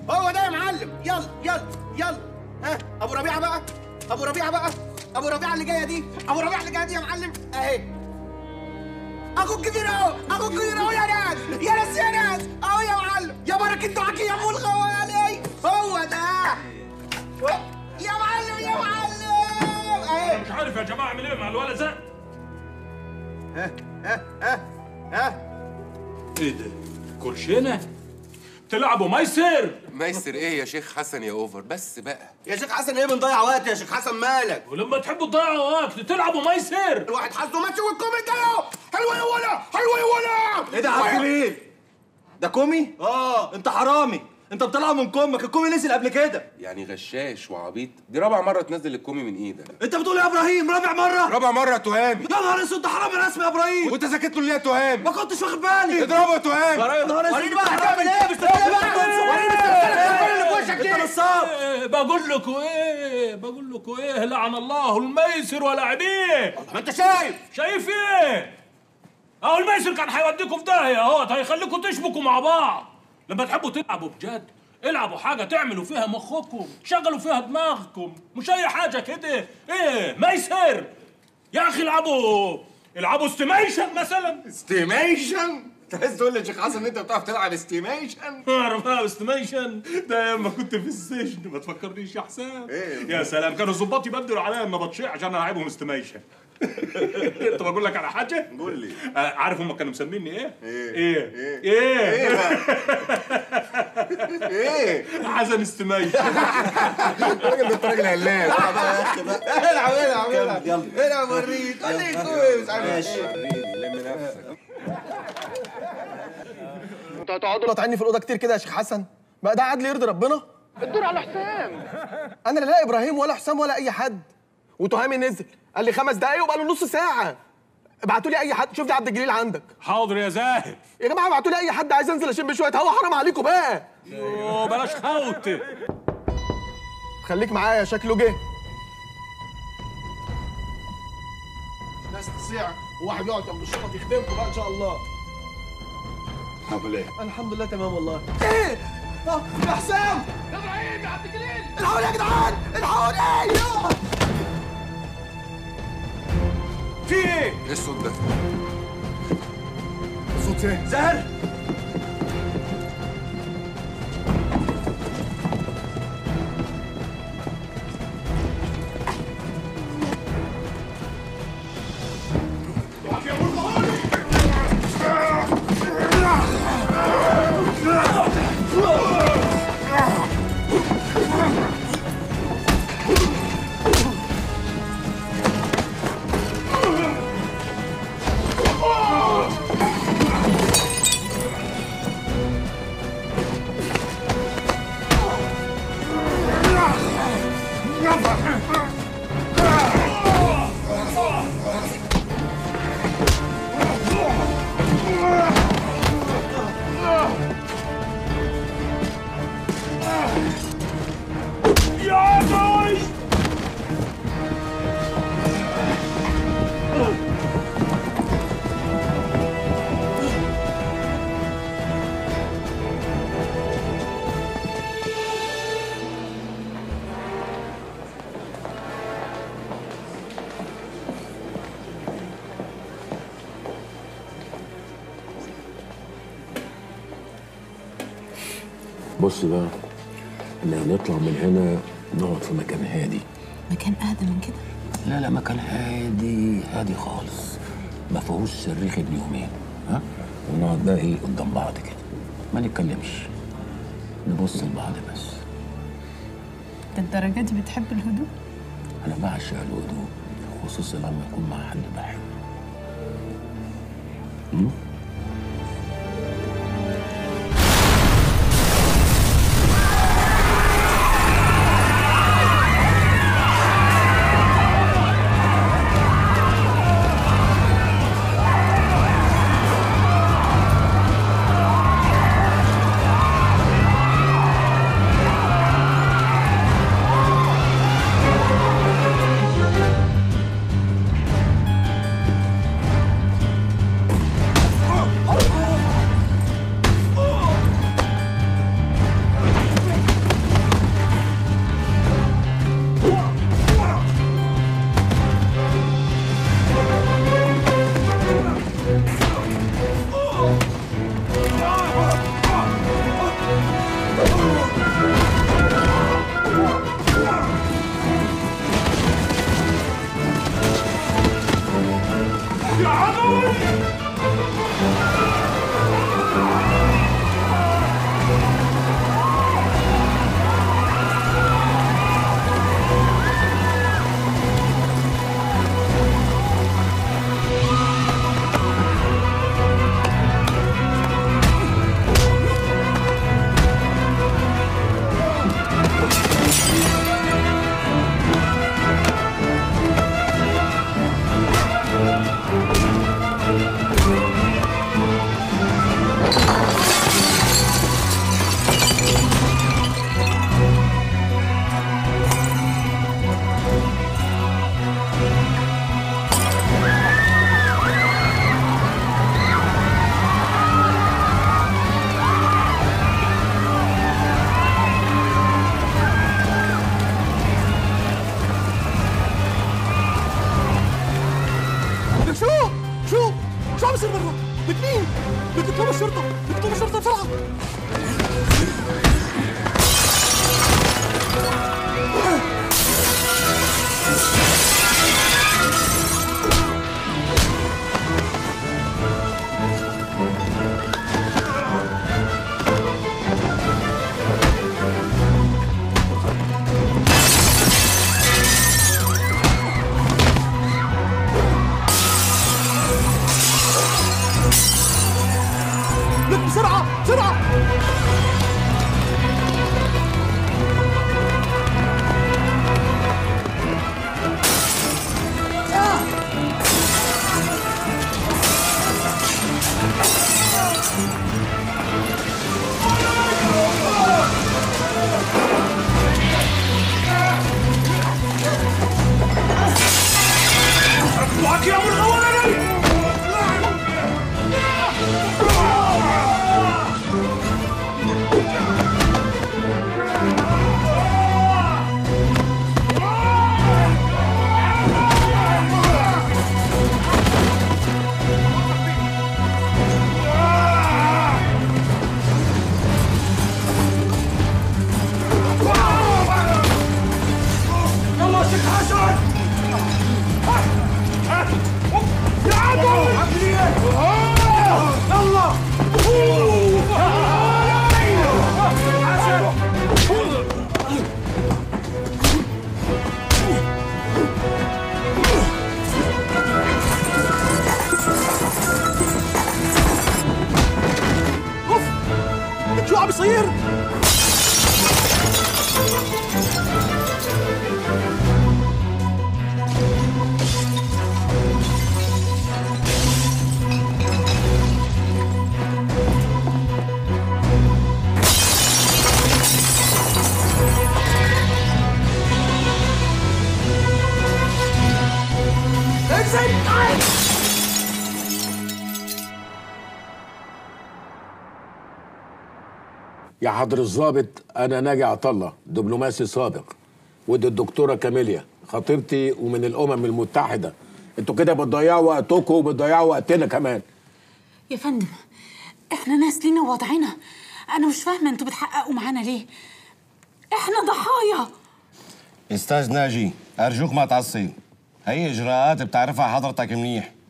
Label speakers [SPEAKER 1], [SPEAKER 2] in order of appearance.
[SPEAKER 1] هو ده يا معلم يلا يلا يلا ها ابو ربيعه بقى ابو ربيعه بقى ابو ربيعه اللي جايه دي ابو ربيعه اللي جايه دي يا معلم اهي اخوك كبير اهو اخوك كبير اهو يا ناس يا ناس يا ناس اهو يا معلم يا بركه دعاك يا ابو الخوالي هو ده يا معلم يا معلم اهي
[SPEAKER 2] مش عارف يا جماعه اعمل ايه مع الولد ده
[SPEAKER 1] ها ها ها ها
[SPEAKER 2] ايه ده كرشينه بتلعبوا ميسر
[SPEAKER 3] ميسر ايه يا شيخ حسن يا اوفر بس بقى
[SPEAKER 1] يا شيخ حسن ايه بنضيع وقت يا شيخ حسن مالك
[SPEAKER 2] ولما تحبوا تضيعوا وقت تلعبوا ميسر
[SPEAKER 1] الواحد حظه ماشي والكومنت اهو حلوه يا ولا حلوه يا ولا
[SPEAKER 4] ايه ده يا عبد الجليل؟ ده كومي؟
[SPEAKER 1] اه
[SPEAKER 4] انت حرامي انت بتطلع من كمك الكومي نزل قبل كده
[SPEAKER 3] يعني غشاش وعبيط دي رابع مره تنزل الكومي من ايدك
[SPEAKER 4] انت بتقول إيه يا ابراهيم رابع مره
[SPEAKER 3] رابع مره تهام
[SPEAKER 4] يا نهار اسود ده حرامي رسمي يا ابراهيم
[SPEAKER 3] وانت ساكت له ليه يا تهام
[SPEAKER 4] ما كنتش واخد بالي
[SPEAKER 3] اضربه يا تهام
[SPEAKER 4] يا نهار اسود
[SPEAKER 1] وريني بقى هتعمل ايه مش وريني بقى وريني السلسله اللي في وشك
[SPEAKER 4] انت
[SPEAKER 1] دي
[SPEAKER 4] نصاب
[SPEAKER 2] إيه بقول لكم ايه بقول لكم ايه لعن الله الميسر ولاعبيه
[SPEAKER 1] ما انت شايف
[SPEAKER 2] شايف ايه اهو الميسر كان هيوديكم في داهيه اهوت هيخليكم تشبكوا مع بعض لما تحبوا تلعبوا بجد العبوا حاجة تعملوا فيها مخكم شغلوا فيها دماغكم مش أي حاجة كده إيه ميسر يا أخي العبوا العبوا استيميشن مثلا
[SPEAKER 3] استيميشن انت عايز تقول لي يا شيخ حسن ان انت بتعرف تلعب استيميشن
[SPEAKER 2] اعرف انا استيميشن ده لما كنت في السجن ما تفكرنيش يا حسام
[SPEAKER 3] إيه؟
[SPEAKER 2] يا سلام كانوا الظباط يبدلوا عليا ما بطشع عشان العبهم استيميشن طب اقول لك على حاجه
[SPEAKER 3] قول لي
[SPEAKER 2] آه، عارف هم كانوا مسميني ايه
[SPEAKER 3] إيه؟
[SPEAKER 2] ايه
[SPEAKER 3] إيه؟
[SPEAKER 2] ايه,
[SPEAKER 3] ايه بقى؟ ايه
[SPEAKER 2] حسن استيميشن
[SPEAKER 3] الراجل ده انت راجل هلاك
[SPEAKER 1] العب العب العب
[SPEAKER 4] يلا.
[SPEAKER 1] العب وريك قول لي كويس عامل
[SPEAKER 4] ماشي.
[SPEAKER 1] ايه
[SPEAKER 3] لم نفسك
[SPEAKER 1] انتوا هتقعدوا لطعني في الاوضه كتير كده يا شيخ حسن بقى ده عدل يرضي ربنا الدور على حسام انا لا لا ابراهيم ولا حسام ولا اي حد وتهامي نزل قال لي خمس دقايق وبقى له نص ساعه ابعتوا لي اي حد شوف لي عبد الجليل عندك
[SPEAKER 2] حاضر يا زاهر
[SPEAKER 1] يا جماعه ابعتوا لي اي حد عايز انزل اشم شويه هوا حرام عليكم بقى
[SPEAKER 2] يوه، بلاش خوت
[SPEAKER 1] خليك معايا شكله جه ناس تصيع وواحد يقعد جنب الشرطه يخدمكم بقى ان شاء الله
[SPEAKER 2] عامل ايه
[SPEAKER 1] الحمد لله تمام والله ايه آه، يا حسام يا ابراهيم يا عبد الجليل الحقوني يا جدعان الحقوني آه.
[SPEAKER 2] في ايه
[SPEAKER 3] ايه الصوت ده؟
[SPEAKER 1] صوت ايه
[SPEAKER 4] زهر
[SPEAKER 2] يا باي
[SPEAKER 5] بص بقى احنا هنطلع من هنا نقعد في مكان هادي
[SPEAKER 6] مكان اهدى من كده
[SPEAKER 5] لا لا مكان هادي هادي خالص ما فيهوش صريخ ابن يومين ها ونقعد بقى ايه قدام بعض كده ما نتكلمش نبص لبعض بس
[SPEAKER 6] للدرجه دي بتحب الهدوء
[SPEAKER 5] انا بعشق الهدوء خصوصا لما يكون مع حد بحبه
[SPEAKER 1] آه
[SPEAKER 5] يا حضر الضابط انا ناجي عطله دبلوماسي سابق ودي الدكتوره كاميليا خطيبتي ومن الامم المتحده انتوا كده بتضيعوا وقتكم وبتضيعوا وقتنا كمان
[SPEAKER 6] يا فندم احنا ناس لينا وضعنا انا مش فاهمه انتوا بتحققوا معانا ليه احنا ضحايا
[SPEAKER 7] استاذ ناجي ارجوك ما تعصب هي اجراءات بتعرفها حضرتك منيح